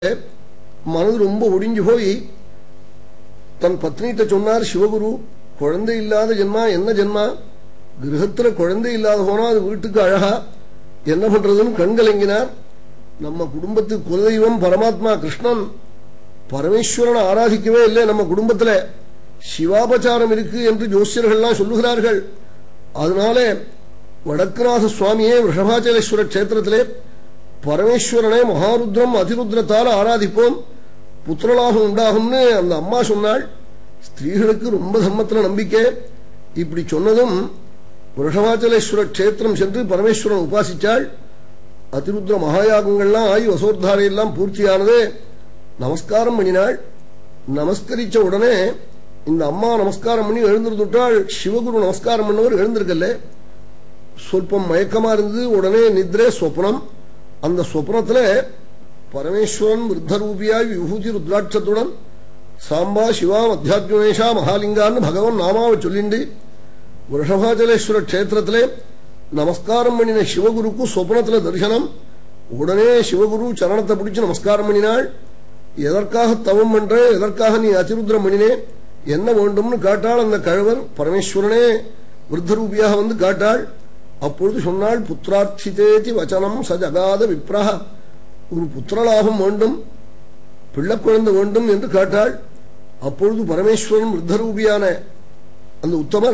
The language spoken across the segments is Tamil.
மனது ரொம்ப ஒடிஞ்சு போய் தன் பத்னிகிட்ட சொன்னார் சிவகுரு குழந்தை இல்லாத ஜென்மா என்ன ஜென்மா கிரகத்துல குழந்தை இல்லாத போனா அது வீட்டுக்கு அழகா என்ன பண்றதுன்னு கண்கலங்கினார் நம்ம குடும்பத்து குலதெய்வம் பரமாத்மா கிருஷ்ணன் பரமேஸ்வரனை ஆராதிக்கவே இல்லை நம்ம குடும்பத்துல சிவாபச்சாரம் இருக்கு என்று ஜோசியர்கள்லாம் சொல்லுகிறார்கள் அதனால வடக்குநாத சுவாமியே ரிஷபாச்சலேஸ்வர கஷேத்திரத்திலே பரமேஸ்வரனை மகாருத்ரம் அதிருத்ரத்தால் ஆராதிப்போம் புத்திரலாகம் உண்டாகும்னு அந்த அம்மா சொன்னாள் ஸ்திரீகளுக்கு ரொம்ப தர்மத்துல நம்பிக்கை இப்படி சொன்னதும் ரிஷபாச்சலேஸ்வர கஷேத்திரம் சென்று பரமேஸ்வரன் உபாசிச்சாள் அதிருத்ர மகாயாகங்கள்லாம் ஆகி வசோர்தாரையெல்லாம் பூர்த்தியானது நமஸ்காரம் பண்ணினாள் நமஸ்கரிச்ச உடனே இந்த அம்மா நமஸ்காரம் பண்ணி எழுந்திருந்துட்டாள் சிவகுரு நமஸ்காரம் பண்ணவர் எழுந்திருக்கல்ல சொல்பம் மயக்கமா இருந்தது உடனே நித்ரே சொப்னம் அந்த சொப்னத்துல பரமேஸ்வரன் விருத்தரூபியாய் விபூதி ருத்ராட்சத்துடன் சாம்பா சிவா மத்தியாத்மேஷா மகாலிங்கான்னு பகவான் நாமாவை சொல்லிண்டு ரிஷபாச்சலேஸ்வர கஷேத்திரத்திலே நமஸ்காரம் பண்ணின சிவகுருக்கு சொப்னத்துல தரிசனம் உடனே சிவகுரு சரணத்தை பிடிச்சு நமஸ்காரம் பண்ணினாள் எதற்காக தவம் பண்ற எதற்காக நீ அதிருத்ரம் பண்ணினே என்ன வேண்டும்னு காட்டாள் அந்த கழவர் பரமேஸ்வரனே விருத்தரூபியாக வந்து காட்டாள் அப்பொழுது சொன்னாள் புத்திரார்த்திதேதி வச்சனம் சஜகாத விப்ரஹ ஒரு புத்திரலாபம் வேண்டும் பிள்ளை குழந்தை வேண்டும் என்று காட்டாள் அப்பொழுது பரமேஸ்வரன் விருத்தரூபியான அந்த உத்தமர்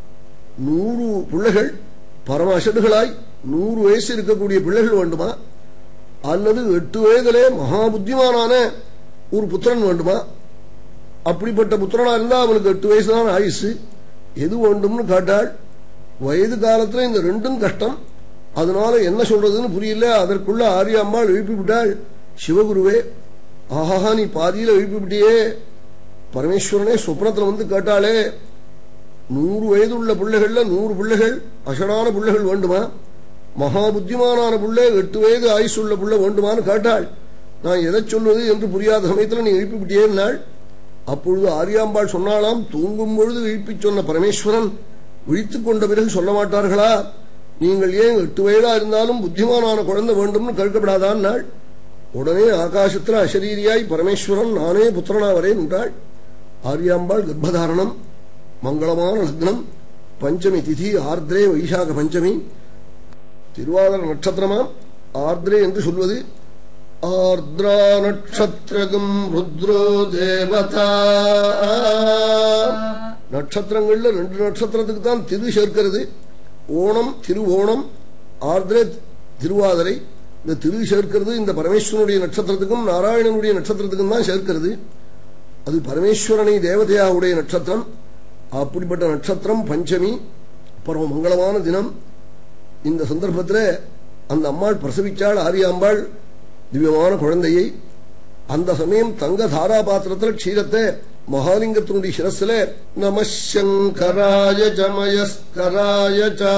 நூறு பிள்ளைகள் பரம அசடுகளாய் நூறு வயசு இருக்கக்கூடிய பிள்ளைகள் வேண்டுமா அல்லது எட்டு வயதிலே மகா புத்திமானான ஒரு புத்திரன் வேண்டுமா அப்படிப்பட்ட புத்திரனா இருந்தா அவனுக்கு எட்டு வயசு தான் ஆயுசு எது வேண்டும்னு காட்டாள் வயது காலத்துல இந்த ரெண்டும் கஷ்டம் அதனால என்ன சொல்றதுன்னு புரியல அதற்குள்ள ஆரியாம்மாள் எழுப்பி விட்டாள் சிவகுருவே ஆஹா நீ பாதியில எழுப்பி விட்டியே பரமேஸ்வரனே சொப்னத்துல வந்து கேட்டாளே நூறு வயது உள்ள பிள்ளைகள்ல நூறு பிள்ளைகள் அசடான பிள்ளைகள் வேண்டுமா மகா புத்திமானான பிள்ளை எட்டு வயது ஆயுசு உள்ள பிள்ளை வேண்டுமான்னு கேட்டாள் நான் எதை சொல்வது என்று புரியாத சமயத்தில் நீ எழுப்பி விட்டியே நாள் அப்பொழுது ஆரியாம்பாள் சொன்னாலாம் தூங்கும் பொழுது எழுப்பி சொன்ன பரமேஸ்வரன் விழித்துக் கொண்ட பிறகு சொல்ல மாட்டார்களா நீங்கள் ஏன் எட்டு வயதா இருந்தாலும் புத்திமானான குழந்தை வேண்டும்னு கேட்கப்படாதான் நாள் உடனே ஆகாசத்தில் அசரீரியாய் பரமேஸ்வரன் நானே புத்திரனா வரேன் என்றாள் ஆரியாம்பாள் கர்ப்பதாரணம் மங்களமான லக்னம் பஞ்சமி திதி ஆர்திரே வைசாக பஞ்சமி திருவாதிர நட்சத்திரமா ஆர்திரே என்று சொல்வது ஆர்திரா நட்சத்திரகம் ருத்ரோ தேவதா நட்சத்திரங்கள்ல ரெண்டு நட்சத்திரத்துக்கு தான் திரு சேர்க்கிறது ஓணம் திருவோணம் ஆர்திரே திருவாதிரை இந்த திரு சேர்க்கிறது இந்த பரமேஸ்வரனுடைய நட்சத்திரத்துக்கும் நாராயணனுடைய நட்சத்திரத்துக்கும் தான் சேர்க்கிறது அது பரமேஸ்வரனை தேவதையாவுடைய நட்சத்திரம் அப்படிப்பட்ட நட்சத்திரம் பஞ்சமி பரம மங்களமான தினம் இந்த சந்தர்ப்பத்தில் அந்த அம்மாள் பிரசவிச்சாள் ஆரியாம்பாள் திவ்யமான குழந்தையை அந்த சமயம் தங்க தாரா பாத்திரத்தில் க்ஷீரத்தை மகாலிங்கத்தினுடைய சிரஸ்ல நமசங்கராய ஜமயஸ்கராய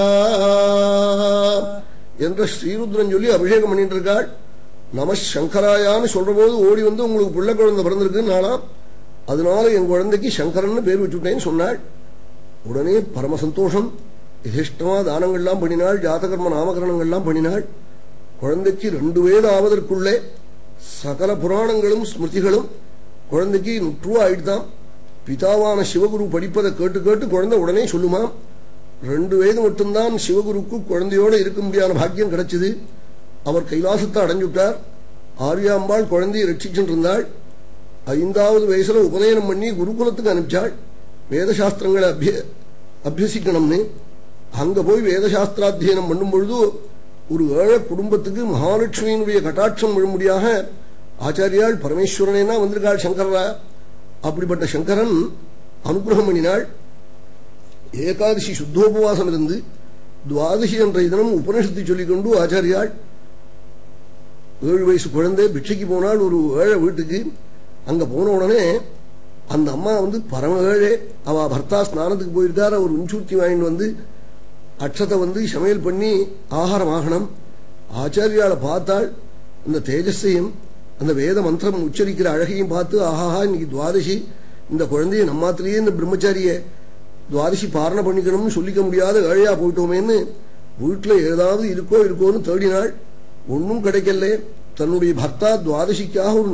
என்ற ஸ்ரீருத்ரன் சொல்லி அபிஷேகம் பண்ணிட்டு இருக்காள் நமசங்கராயான்னு சொல்ற போது ஓடி வந்து உங்களுக்கு பிள்ளை குழந்தை பிறந்திருக்கு நாளாம் அதனால என் குழந்தைக்கு சங்கரன் பேர் வச்சுட்டேன்னு சொன்னாள் உடனே பரம சந்தோஷம் யதிஷ்டமா தானங்கள்லாம் பண்ணினாள் ஜாதகர்ம நாமகரணங்கள்லாம் பண்ணினாள் குழந்தைக்கு ரெண்டு வயது ஆவதற்குள்ளே சகல புராணங்களும் ஸ்மிருதிகளும் குழந்தைக்கு நுற்றுவா ஆயிடுதான் பிதாவான சிவகுரு படிப்பதை கேட்டு கேட்டு குழந்தை உடனே சொல்லுமா ரெண்டு வயது மட்டும்தான் சிவகுருக்கு குழந்தையோடு இருக்கும்படியான பாக்கியம் கிடைச்சது அவர் கைலாசத்தை அடைஞ்சுட்டார் ஆரியாம்பாள் குழந்தையை ரட்சிச்சுட்டு இருந்தாள் ஐந்தாவது வயசுல உபநயனம் பண்ணி குருகுலத்துக்கு அனுப்பிச்சாள் வேதசாஸ்திரங்களை அபிய அபியசிக்கணும்னு அங்க போய் வேதசாஸ்திராத்தியனம் பண்ணும் பொழுது ஒரு ஏழை குடும்பத்துக்கு மகாலட்சுமியினுடைய கட்டாட்சம் விழும்படியாக ஆச்சாரியாள் பரமேஸ்வரனே வந்திருக்காள் சங்கரா அப்படிப்பட்ட சங்கரன் அனுகிரகம் பண்ணினாள் ஏகாதசி சுத்தோபவாசம் இருந்து துவாதசி என்ற தினம் உபனிஷத்தை சொல்லிக்கொண்டு ஆச்சாரியாள் ஏழு வயசு குழந்தை பிட்சைக்கு போனால் ஒரு ஏழை வீட்டுக்கு அங்க போன உடனே அந்த அம்மா வந்து பரம ஏழை அவ பர்த்தா ஸ்நானத்துக்கு போயிருக்கார் அவர் உன்சூர்த்தி வாங்கிட்டு வந்து அட்சத்தை வந்து சமையல் பண்ணி ஆகாரம் ஆகணும் ஆச்சாரியால பார்த்தாள் அந்த தேஜஸையும் அந்த வேத மந்திரம் உச்சரிக்கிற அழகையும் பார்த்து ஆஹாஹா இன்னைக்கு துவாதசி இந்த குழந்தைய நம்மாத்திலேயே இந்த பிரம்மச்சாரிய துவாதசி பாரண பண்ணிக்கணும்னு சொல்லிக்க முடியாத ஏழையா போயிட்டோமேன்னு வீட்டுல ஏதாவது இருக்கோ இருக்கோன்னு தேடினாள் ஒன்னும் கிடைக்கல தன்னுடைய பர்த்தா துவாதசிக்காக ஒரு